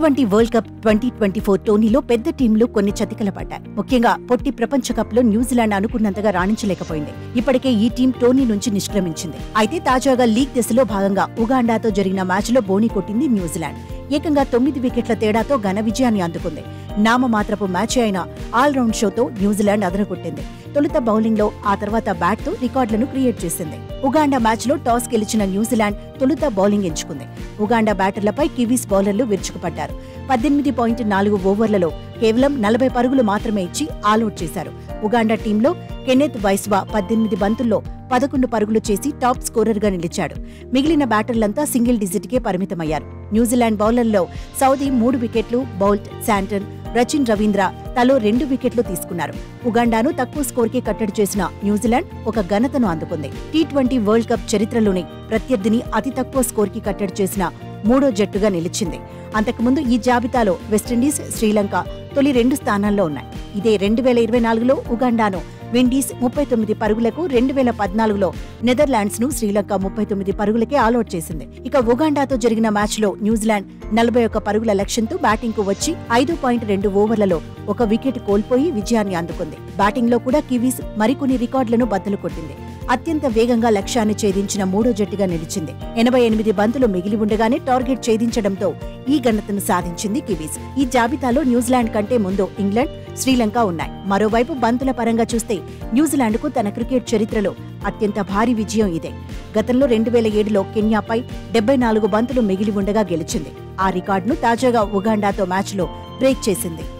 twenty world cup twenty twenty four టోర్నీలో పెద్ద టీంలు కొన్ని చతికల పడ్డాయి ముఖ్యంగా పొట్టి ప్రపంచ కప్ లో న్యూజిలాండ్ అనుకున్నంతగా రాణించలేకపోయింది ఇప్పటికే ఈ టీం టోర్నీ నుంచి నిష్క్రమించింది అయితే తాజాగా లీగ్ దశలో భాగంగా ఉగాండాతో జరిగిన మ్యాచ్లో బోణి కొట్టింది న్యూజిలాండ్ ఏకంగా తొమ్మిది వికెట్ల తేడాతో ఘన విజయాన్ని అందుకుంది నామమాత్రపు మ్యాచ్ అయిన ఆల్రౌండ్ షోతో న్యూజిలాండ్ అదరగొట్టింది తొలుత బౌలింగ్లో ఆ తర్వాత బ్యాట్తో రికార్డులను క్రియేట్ చేసింది ఉగాండా మ్యాచ్లో టాస్ గెలిచిన న్యూజిలాండ్ తొలుత బౌలింగ్ ఎంచుకుంది ఉగాండా బ్యాటర్లపై కివీస్ బౌలర్లు విరుచుకుపడ్డారు పద్దెనిమిది పాయింట్ నాలుగు ఓవర్లలో కేవలం నలభై పరుగులు మాత్రమే ఇచ్చి ఆల్అౌట్ చేశారు ఉగాండా టీంలో కెనెత్ వైస్వా పద్దెనిమిది బంతుల్లో పదకొండు పరుగులు చేసి టాప్ స్కోరర్ గా నిలిచాడు మిగిలిన బ్యాటర్లంతా సింగిల్ డిజిట్కే పరిమితమయ్యారు న్యూజిలాండ్ బౌలర్లో సౌదీ మూడు వికెట్లు బౌల్ట్ శాంటన్ రచిన్ రవీంద్ర తలో రెండు వికెట్లు తీసుకున్నారు ఉగాండాను తక్కువ స్కోర్కే కట్టడి చేసిన న్యూజిలాండ్ ఒక ఘనతను అందుకుంది టీ ట్వంటీ వరల్డ్ కప్ చరిత్రలోనే ప్రత్యర్థిని అతి తక్కువ స్కోర్కి కట్టడి చేసిన మూడో జట్టుగా నిలిచింది అంతకుముందు ఈ జాబితాలో వెస్టిండీస్ శ్రీలంక తొలి రెండు స్థానాల్లో ఉన్నాయి ఇదే రెండు వేల ఇరవై నాలుగులో ఉగాండాను విండీస్ ముప్పై తొమ్మిది పరుగులకు రెండు వేల పద్నాలుగులో నెదర్లాండ్స్ ను శ్రీలంక ముప్పై తొమ్మిది పరుగులకే ఆల్అౌట్ చేసింది ఇక ఉగాండాతో జరిగిన మ్యాచ్ లో న్యూజిలాండ్ నలభై ఒక్క పరుగుల లక్ష్యంతో బ్యాటింగ్ కు వచ్చి ఐదు పాయింట్ రెండు ఓవర్లలో ఒక వికెట్ కోల్పోయి విజయాన్ని అందుకుంది బ్యాటింగ్ లో కూడా కివీస్ మరికొన్ని రికార్డులను బద్దలు కొట్టింది అత్యంత వేగంగా లక్ష్యాన్ని ఛేదించిన మూడో జట్టుగా నిలిచింది ఎనభై ఎనిమిది బంతులు మిగిలి ఉండగానే టార్గెట్ ఛేదించడంతో ఈ ఘనతను సాధించింది కివీస్ ఈ జాబితాలో న్యూజిలాండ్ కంటే ముందు ఇంగ్లాండ్ శ్రీలంక ఉన్నాయి మరోవైపు బంతుల పరంగా చూస్తే న్యూజిలాండ్కు తన క్రికెట్ చరిత్రలో అత్యంత భారీ విజయం ఇదే గతంలో రెండు వేల ఏడులో కెన్యాపై డెబ్బై నాలుగు బంతులు మిగిలి ఉండగా గెలిచింది ఆ రికార్డును తాజాగా ఉగాండాతో మ్యాచ్లో బ్రేక్ చేసింది